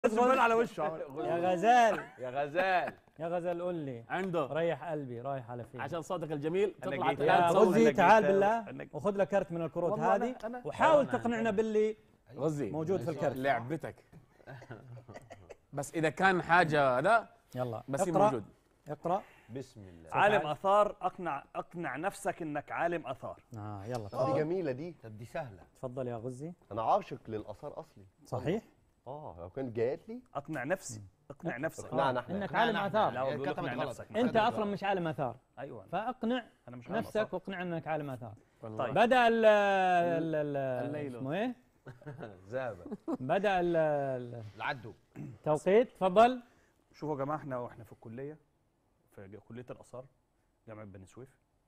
زبال على وشه يا غزال يا غزال يا غزال قول لي عنده ريح قلبي رايح على فين عشان صوتك الجميل أنا تطلع جيت. تلاقي يا تصور غزي إنك تعال جيت- بالله إنك- وخذ لك كرت من الكروت والله هذه أنا- أنا- وحاول أنا- تقنعنا باللي غزي موجود في الكرت لعبتك بس اذا كان حاجه لا يلا بس هي اقرأ موجود اقرا بسم الله عالم اثار اقنع اقنع نفسك انك عالم اثار اه يلا دي تفضل جميله دي طب دي سهله تفضل يا غزي انا عاشق للاثار اصلي صحيح اه لو كانت جايت لي اقنع نفسي اقنع نفسك اقنعنا احنا انك عالم اثار لا هو بيقول كتبت اقنع غلط. نفسك انت اصلا مش عالم اثار ايوه فاقنع انا مش عالم نفسك آثار. واقنع انك عالم اثار طيب بدا ال ال ال الليل. اسمه ايه ذهب بدا ال- ال- العدو التوقيت تفضل شوفوا يا جماعه احنا واحنا في الكليه في ج- كليه الاثار جامعه بني سويف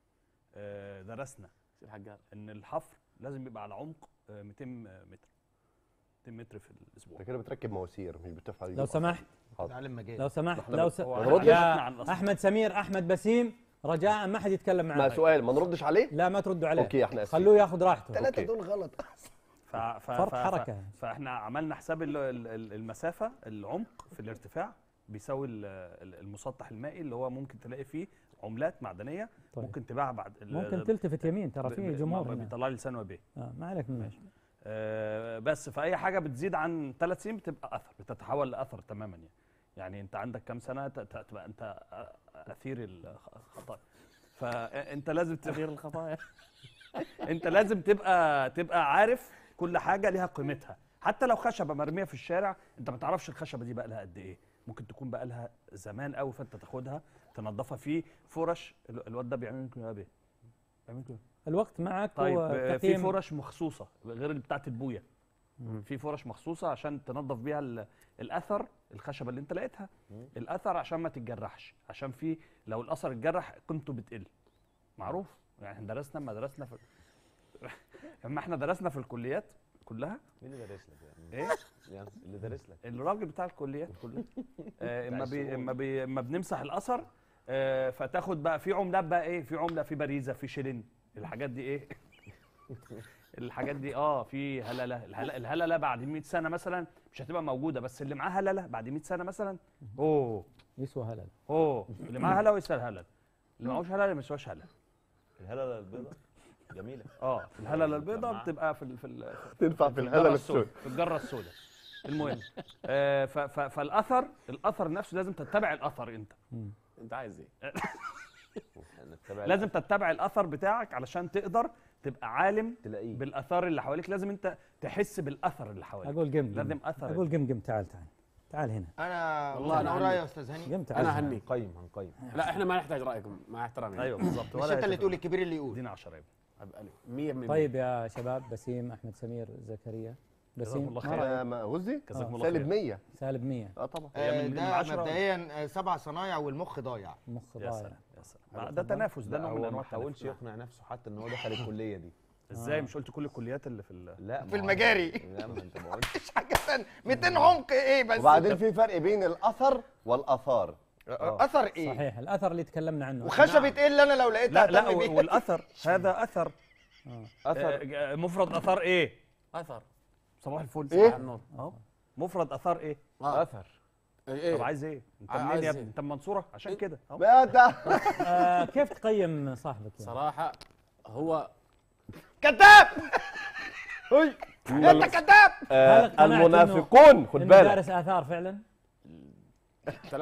آه، درسنا الحجار ان الحفر لازم يبقى على عمق آه، 200 متر 200 متر في الاسبوع انت كده بتركب مواسير مش بتفعل لو سمحت تعلم مجال لو سمحت إحنا لو بت- س... هو ما نردش؟ إحنا عن يا الأثار. احمد سمير احمد بسيم رجاء ما حد يتكلم ما معاه سؤال ما نردش عليه لا ما تردوا عليه اوكي احنا اسفين خلوه ياخذ راحته ثلاثة أوكي. دول غلط ف... ف... فرق ف... حركة. ف... فاحنا عملنا حساب ال- ال- ال- المسافه العمق في الارتفاع بيساوي ال- ال- المسطح المائي اللي هو ممكن تلاقي فيه عملات معدنيه طيب. ممكن تباعها بعد ال- ممكن تلتفت يمين ترى ب- في ب- جمهور ما هنا بيطلع لي لسان وبيه آه ما عليك منه آه، بس فاي حاجه بتزيد عن ثلاث سنين بتبقى اثر بتتحول لاثر تماما يعني يعني انت عندك كام سنه ت- ت- تبقى انت اثير الخطايا فانت لازم تغيير الخطايا انت لازم تبقى تبقى عارف كل حاجه ليها قيمتها حتى لو خشبه مرميه في الشارع انت ما تعرفش الخشبه دي بقى لها قد ايه ممكن تكون بقى لها زمان قوي فانت تاخدها تنظفها في فرش ال- الواد ده بيعمل كده بيه بيعمل كده الوقت معك طيب آه، في وتقييم فرش مخصوصه غير اللي بتاعت البويه في فرش مخصوصه عشان تنظف بيها ال- الاثر الخشبه اللي انت لقيتها الاثر عشان ما تتجرحش عشان في لو الاثر اتجرح قيمته بتقل معروف يعني احنا درسنا لما درسنا في لما احنا درسنا في الكليات كلها مين اللي دارس لك يعني؟ ايه يعني اللي دارس لك الراجل بتاع الكليات كلها آه، اما بي السعودي. اما بي اما بنمسح الاثر آه، فتاخد بقى في عملات بقى ايه في عمله في باريزه في شيلين الحاجات دي ايه الحاجات دي اه في هلله الهلله, الهللة بعد 100 سنه مثلا مش هتبقى موجوده بس اللي معاه هلله بعد 100 سنه مثلا اوه يسوى هلل اوه اللي معاه هلله ويسال هلل اللي معهوش هلله ما يسواش هلل الهلله البيضاء جميله اه الهلله البيضاء بتبقى في ال في ال تنفع في الجرة الهلل السوداء السود في الجره السوداء المهم آه ف- ف- فالاثر الاثر نفسه لازم تتبع الاثر انت انت عايز ايه نتبع لازم تتبع الاثر بتاعك علشان تقدر تبقى عالم تلاقيه بالاثار اللي حواليك لازم انت تحس بالاثر اللي حواليك اقول قم قم لازم اثر اقول قم قم تعال تعال تعال هنا انا والله أنا والله عندي. يا استاذ هاني قم تعال انا هنا. هنيك هنقيم هنقيم لا احنا ما نحتاج رايكم مع احترامي ايوه بالظبط مش انت اللي تقول الكبير اللي يقول ادينا 10 يبقى 100 طيب يا شباب بسيم احمد سمير زكريا بسيم الله ما خير. رأيك؟ آه، ما غزي جزاكم الله سالب خير 100 سالب 100 اه طبعا هي من- آه، من ده عشرة ولا؟ مبدئيا آه، سبع صنايع والمخ ضايع مخ يا ضايع سلام يا سلام ده تنافس ده لا نوع من هو انواع ما حاولش التنافس. يقنع نفسه حتى ان هو دخل الكليه دي ازاي مش قلت كل الكليات اللي في ال- لا في ما هو- المجاري. لا ما انت ما قلتش مش حاجه ثانيه 200 عمق ايه بس وبعدين في فرق بين الاثر والاثار اثر ايه صحيح الاثر اللي تكلمنا عنه وخشبه ايه اللي انا لو لقيتها لا لا أهتم بيها؟ والاثر هذا اثر اثر آه، مفرد اثار ايه اثر صباح الفل إيه؟ صباح النور اهو مفرد اثار ايه اثر ايه طب عايز ايه انت عايز منين يا إيه؟ ابني انت من المنصوره عشان كده اهو بقى ده آه كيف تقيم صاحبك يعني؟ صراحه هو كذاب هي انت كذاب هل اقتنعت المنافقون خد إنه بالك دارس اثار فعلا 3%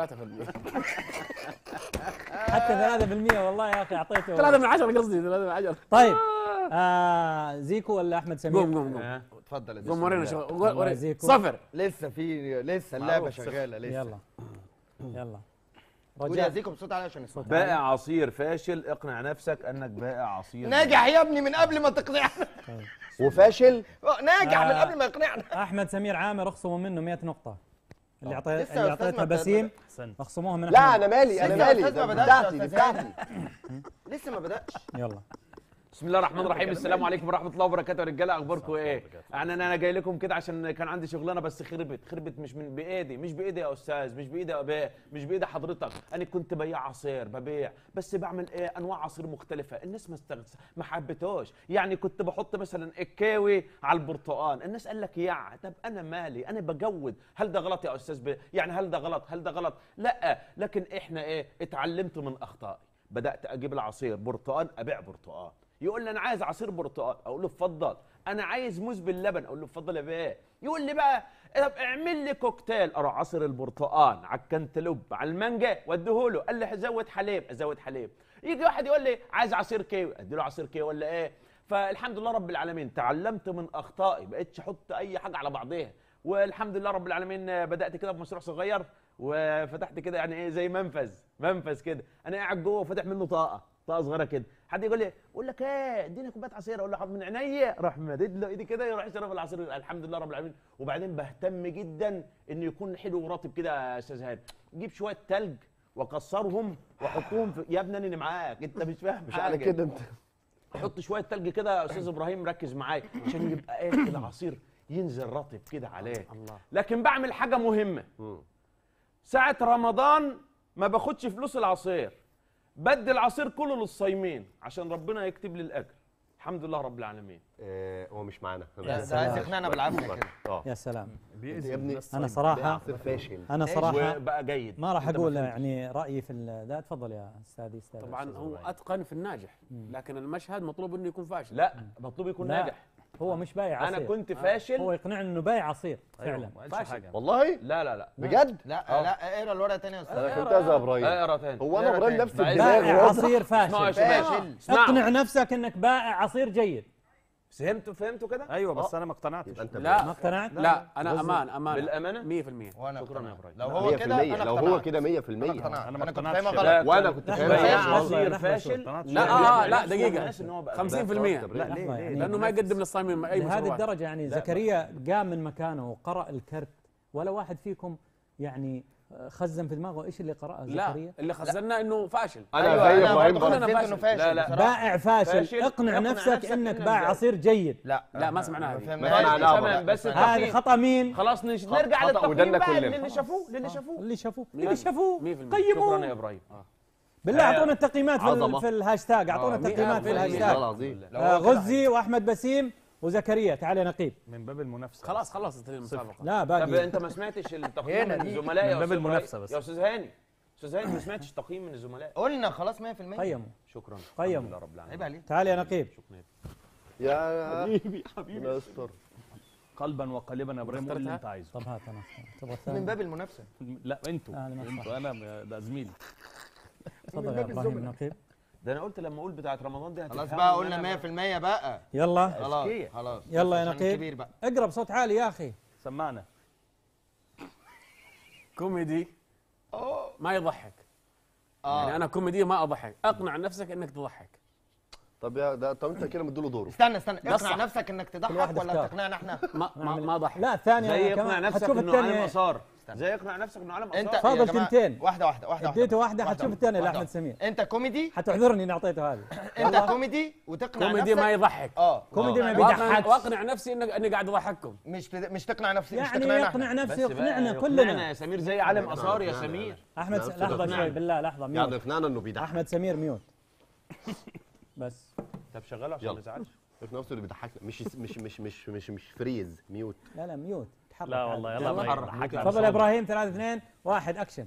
حتى 3% والله يا اخي اعطيته 3 من 10 قصدي 3 من 10 طيب آه زيكو ولا احمد سمير قوم قوم قوم آه، اتفضل يا قوم ورينا بسم شغل الله. الله وري- يجزيكم. صفر لسه في لسه اللعبه معروف، شغاله لسه يلا يلا قول يا رجاء زيكو بصوت عالي عشان يسمع بائع عصير فاشل اقنع نفسك انك بائع عصير ناجح يا ابني من قبل ما تقنعنا طيب. وفاشل آه، ناجح من آه. قبل ما يقنعنا احمد سمير عامر اخصموا منه 100 نقطه اللي لسه اعطيت يا اللي أستاذ اعطيتها ما بسيم احسنت اخصموها من لا أحمد. انا مالي انا لسه مالي أستاذ ما ده بدأش بتاعتي يا دي أستاذ بتاعتي لسه ما بدأش يلا بسم الله الرحمن الرحيم السلام عليكم ورحمه الله وبركاته يا رجاله اخباركم ايه يعني انا انا جاي لكم كده عشان كان عندي شغلانه بس خربت خربت مش من بايدي مش بايدي يا استاذ مش بايدي يا اباء مش بايدي حضرتك انا كنت بياع عصير ببيع بس بعمل ايه انواع عصير مختلفه الناس ما استغس ما حبتوش يعني كنت بحط مثلا الكاوي على البرتقال الناس قال لك يا طب انا مالي انا بجود هل ده غلط يا استاذ ب... يعني هل ده غلط هل ده غلط لا لكن احنا ايه اتعلمت من اخطائي بدات اجيب العصير برتقال ابيع برتقال يقول لي انا عايز عصير برتقال اقول له اتفضل انا عايز موز باللبن اقول له اتفضل يا بيه يقول لي بقى طب اعمل لي كوكتيل اروح عصير البرتقال على الكنتالوب على المانجا واديه له قال لي زود حليب ازود حليب يجي واحد يقول لي عايز عصير كيوي ادي له عصير كيوي ولا ايه فالحمد لله رب العالمين تعلمت من اخطائي بقيتش احط اي حاجه على بعضيها والحمد لله رب العالمين بدات كده بمشروع صغير وفتحت كده يعني ايه زي منفذ منفذ كده انا قاعد جوه وفاتح منه طاقه طاقه صغيره كده حد يقول لي اقول لك ايه اديني كوبايه عصير اقول له حاضر من عينيا راح مدد له ايدي كده يروح يشرب العصير الحمد لله رب العالمين وبعدين بهتم جدا انه يكون حلو ورطب كده يا استاذ هاني جيب شويه تلج واكسرهم واحطهم في يا ابني انا معاك انت مش فاهم مش على كده انت حط شويه تلج كده يا استاذ ابراهيم ركز معايا عشان يبقى ايه كده عصير ينزل رطب كده عليه الله لكن بعمل حاجه مهمه ساعه رمضان ما باخدش فلوس العصير بدي العصير كله للصايمين عشان ربنا يكتب لي الاجر الحمد لله رب العالمين آه، هو مش معانا ده ده عايز يقنعنا بالعافيه كده اه يا سلام يا ابني انا صراحه عصير فاشل انا صراحه وبقى جيد ما راح أنت اقول فهمتش. يعني رايي في ال- لا تفضل يا استاذي استاذ طبعا أستاذ هو إبراهيم. اتقن في الناجح لكن المشهد مطلوب انه يكون فاشل لا مطلوب يكون لا، ناجح هو مش بايع عصير انا كنت هو فاشل يقنعني انه بايع عصير فعلا ما قالش فاشل. حاجه والله لا لا لا بجد لا آه. لا اقرا الورقه تاني يا استاذ انا فهمتها يا ابراهيم اقرا تاني هو انا لا، ابراهيم لا، نفس لا، الدماغ بائع واضح. عصير اسمعوا يا فاشل شباب فاشل. اسمعوا اقنع نفسك انك بائع عصير جيد فهمتوا فهمتوا كده ايوه بس انا ما اقتنعتش يبقى انت لا. ما اقتنعت لا انا امان امان بالامانه 100% وانا شكراً اقتنعت. يا إبراهيم. لو هو كده 100% انا لو هو اقتنعت. كده 100% انا اقتنعت أنا ما انا كنت اقتنعتش. فاهمها لا، غلط وانا كنت لحظة، فاهم بياع لحظة، عصير لحظة، فاشل اقتنعتش. لا، بيعمل آه، لا، نفسه دقيقة. الناس إن هو بقى 50% لا لحظه يعني لانه ما يقدم للصايمين اي لهذه مشروبات الدرجه يعني زكريا قام من مكانه وقرا الكرت ولا واحد فيكم يعني خزن في دماغه ايش اللي قراه لا زكريا اللي خزنا انه فاشل انا أيوة، زي أنا ابراهيم برضه برضه فهمت فاشل. انه فاشل لا، لا. بصراحة. بائع فاشل, فاشل. اقنع, اقنع نفسك, نفسك انك إنك بايع بايع. عصير جيد لا لا ما سمعناها ما هذه. فهمناهاش. لا، لا، تمام بس لا. هذه التقييم خطا مين خلاص نش... خط- نرجع خطأ للتقييم ودنا بقى كلنا. للي شافوه للي شافوه اللي شافوه مية- اللي شافوه مية في المية. شكرا يا قيموه ابراهيم بالله آه. اعطونا التقييمات في, عظمة. ال- في الهاشتاج اعطونا آه، مية التقييمات في في المية. والله الهاشتاج العظيم لو آه، هو كده غزي واحمد بسيم وزكريا تعال يا نقيب من باب المنافسه خلاص خلصت المسابقه لا طب باقي انت ما سمعتش التقييم هنا من دي. الزملاء يا من باب أستاذ المنافسة إبراهيم؟ بس. يا استاذ هاني استاذ هاني ما سمعتش التقييم من الزملاء قلنا خلاص 100% قيموا شكرا قيموا. الحمد لله رب العالمين عيب عليك تعال يا نقيب شكرا يا حبيبي حبيبي يستر قلبا وقالبا يا ابراهيم قول اللي انت عايزه طب هات انا تبغى من الثاني باب المنافسه لا انتوا آه، أنا ما انتوا انا ده زميلي تفضل يا ابراهيم نقيب ده انا قلت لما اقول بتاعت رمضان دي خلاص هتفهموا بقى إن قلنا أنا 100% بقى يلا خلاص أذكية. خلاص يلا يا عشان نقيب. كبير بقى اقرا بصوت عالي يا اخي سمعنا كوميدي ما يضحك اه يعني انا كوميدي ما اضحك اقنع نفسك انك تضحك طب يا ده طب انت كده مديله دوره استنى استنى ده اقنع الصح. نفسك انك كل تضحك واحد ولا اختار. تقنعنا احنا ما ما, ما ضحك لا الثانية زي يقنع كمان نفسك حتشوف انه عالم الثانية اثار زي يقنع نفسك انه عالم انت اثار فاضل يا جماعة، كلمتين. واحده واحده واحده اديته واحدة حتشوف الثانية واحدة لاحمد واحدة. سمير انت كوميدي حتعذرني اني اعطيته هذه انت كوميدي وتقنع كوميدي نفسك ما يضحك اه كوميدي ما واقنع, بيضحكش واقنع نفسي انك اني قاعد اضحككم مش تد- مش تقنع نفسك مش يعني تقنعنا يقنع احنا. نفسه بس بقى يقنعنا يقنعنا كلنا يا سمير زي عالم اثار يا يقنعنا. سمير احمد س... لحظة شوي بالله لحظة يعني ميوت اقنعنا انه بيضحك احمد سمير ميوت بس طب شغاله عشان يلا. ما يزعلش في نفسه اللي بيضحكنا مش مش مش مش مش مش فريز ميوت لا لا ميوت تحرك لا والله عادي. يلا يلا. ما يضحك تفضل يا ابراهيم 3 2 1 اكشن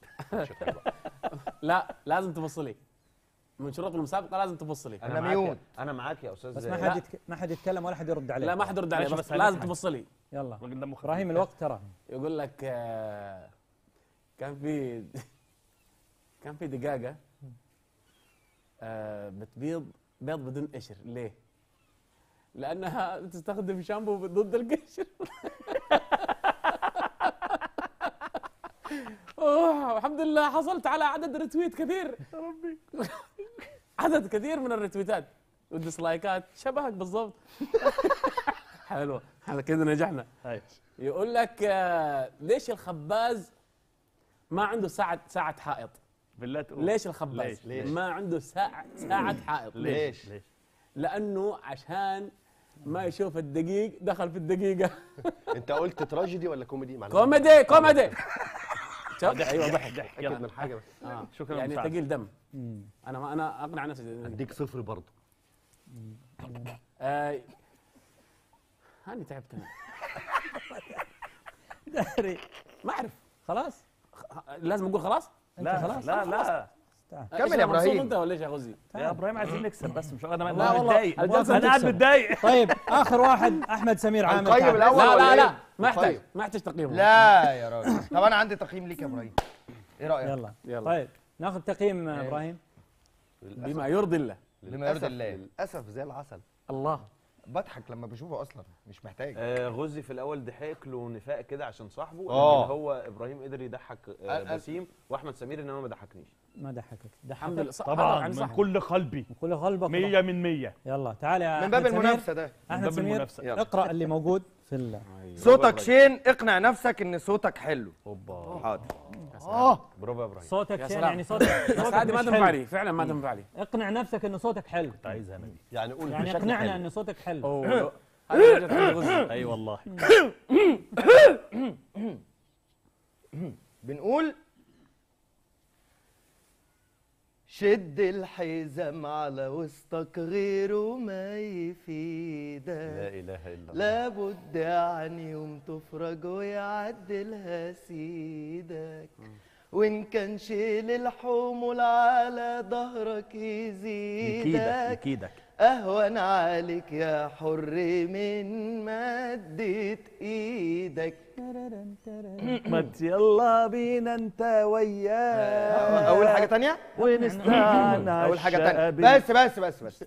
لا لازم تبص لي من شروط المسابقه لازم تبص لي أنا معاك- ميوت. انا معاك يا استاذ بس ما لا. حد يتك... ما حد يتكلم ولا حد يرد عليه لا ما حد يرد علي ماشي، بس بس لازم هنضحك. تبص لي يلا الراجل دمه خفيف. ابراهيم الوقت ترى يقول لك آه، كان في كان في دقاقة آه، بتبيض بيض بدون قشر ليه؟ لأنها تستخدم شامبو ضد القشر أوه الحمد لله حصلت على عدد ريتويت كثير يا ربي عدد كثير من الريتويتات والديسلايكات شبهك بالضبط حلو احنا كده نجحنا هاي. يقول لك آه، ليش الخباز ما عنده ساعة ساعة حائط؟ بالله تقول ليش الخباز؟ ليش؟ ليش؟ ما عنده ساعة ساعة حائط ليش ليش؟ ليش لانه عشان ما يشوف الدقيق دخل في الدقيقه انت قلت تراجيدي ولا كوميدي معلش كوميدي كوميدي شوف ايوه ضحك ضحك اتاكد يلا من حاجه بس آه. شكراً يعني للمساعدة. ثقيل دم مم. انا ما انا اقنع نفسي اديك صفر برضه آه هاني تعبت انا داري ما اعرف خلاص لازم اقول خلاص لا خلاص؟ لا لا كمل يا مبسوط إبراهيم. انت ولا ايش يا غزي؟ يا ابراهيم عايزين نكسب بس مش انا لا انا والله، متضايق الجلسة انا قاعد تكسب. متضايق طيب اخر واحد احمد سمير عامر هنقيم تعال. الأول لا ولا لا إيه؟ لا ما يحتاج طيب. ما يحتاج تقييم لا يا راجل طب انا عندي تقييم ليك يا ابراهيم ايه رايك يلا يلا. طيب ناخذ تقييم آه، ابراهيم بما يرضي الله بما يرضي للأسف- الله. للاسف زي العسل الله بضحك لما بشوفه اصلا مش محتاج آه غزي في الاول ضحك له نفاق كده عشان صاحبه آه. لكن هو ابراهيم قدر يضحك آه أنا- بسيم واحمد سمير انما ما ضحكنيش ما ضحكك الحمد ضحكك لله صح طبعا عن من صح كل قلبي كل قلبك 100 من 100 يلا تعال يا من باب أحمد سمير. المنافسه ده احمد باب سمير المنافسة. يلا. اقرا اللي موجود في ال... صوتك شين اقنع نفسك ان صوتك حلو اوبا حاضر برافو يا ابراهيم صوتك يا شين سلام. يعني صوتك بس صوتك هذه ما مش تنفع حلو. لي فعلا ما تنفع لي اقنع نفسك انه صوتك حلو كنت عايزها انا دي يعني قول يعني بشكل اقنعنا حلو. انه صوتك حلو اوه هذه جت عند غزي اي والله بنقول شد الحزام على وسطك غيره ما يفيدك لا اله الا الله لابد عن يوم تفرج ويعدلها سيدك وان كان شيل الحمول على ظهرك يكيدك يزيدك يكيدك اهون عليك يا حر من مدة ايدك ما يلا بينا انت وياه اول حاجة تانية ونستنى اول حاجة تانية الشقب. بس بس بس بس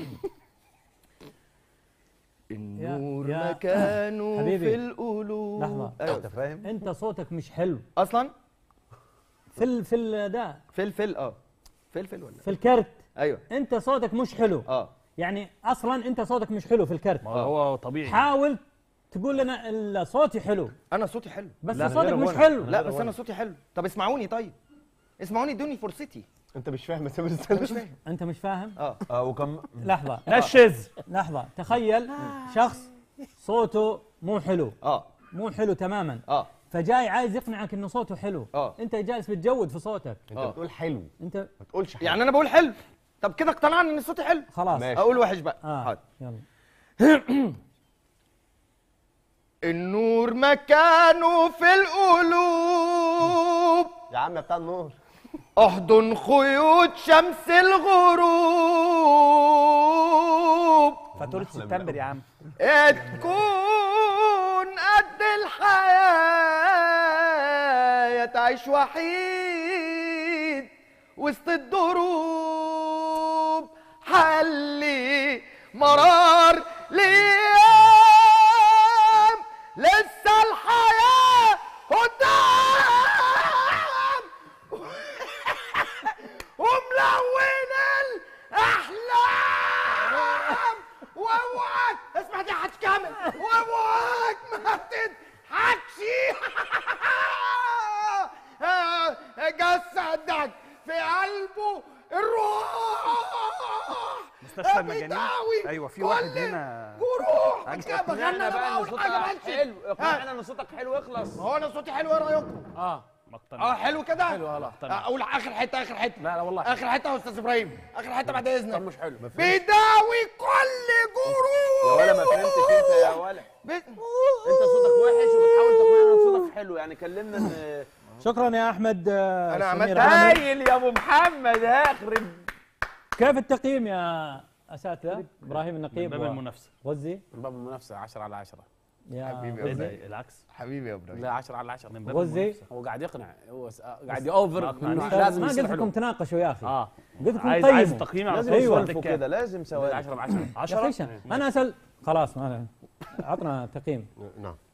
النور يا- مكانه حبيبي. في القلوب لحظة. أيوة. انت فاهم انت صوتك مش حلو اصلا في ال... في ال... ده فلفل اه فلفل ولا في الكرت ايوه انت صوتك مش حلو اه يعني اصلا انت صوتك مش حلو في الكرت ما هو طبيعي حاول تقول لنا ال- صوتي حلو انا صوتي حلو بس لا، صوتك غير مش وانا. حلو لا بس انا صوتي حلو طب اسمعوني طيب اسمعوني ادوني فرصتي انت مش فاهم بس بس انا مش فاهم انت مش فاهم اه اه وكم لحظه نشز لحظه تخيل شخص صوته مو حلو اه مو حلو تماما اه فجاي عايز يقنعك انه صوته حلو آه. انت جالس بتجود في صوتك انت آه. بتقول حلو انت ما تقولش حلو يعني انا بقول حلو طب كده اقتنعنا ان صوتي حلو خلاص ماشي. اقول وحش بقى اه حاضر يلا النور مكانه في القلوب يا عم بتاع النور احضن خيوط شمس الغروب فاتورة سبتمبر يا عم تكون قد الحياة تعيش وحيد وسط الدروب حلي مرار ليام لسه الحياة قدام وملون الاحلام واوعك اسمع دي هتكمل واوعك ما تضحكش جسدك في قلبه الروح مستشفى المجانين بيداوي ايوه في واحد كل هنا جروح عندك كده بغنى اقنعنا انا بقى ان بقول حاجه صوتك بنشد حلو اقنعنا ان صوتك حلو اخلص هو انا صوتي حلو ايه رايكم؟ اه مقتنع اه حلو كده؟ حلو هلا اقول اخر حته اخر حته لا لا والله اخر حته يا استاذ ابراهيم اخر حته بعد طب اذنك مش حلو بيداوي كل جروح يا ولا ما فهمتش انت يا ولا بي- انت صوتك وحش وبتحاول تقول ان صوتك حلو يعني كلمنا ان شكرا يا احمد آه، أنا سمير عملت عامر. هايل يا ابو محمد اخرب كيف التقييم يا اساتذه ابراهيم من النقيب باب المنافسة وغزي من باب المنافسه 10 على 10 يا حبيبي يا إيه غزي ده؟ العكس حبيبي يا ابراهيم لا 10 على 10 من باب غزي المنافسة. هو قاعد يقنع هو س- قاعد يوفر ما انه أقنعنيش. لازم ما يصير قلت لكم حلو تناقشوا يا اخي اه قلت لكم عايز عايز قيموا تقييم على لازم أيوة. صوتك يوقفوا كام؟ كده لازم سواد 10 ب 10 يا 10 اخي انا اسال خلاص ما اعطنا تقييم نعم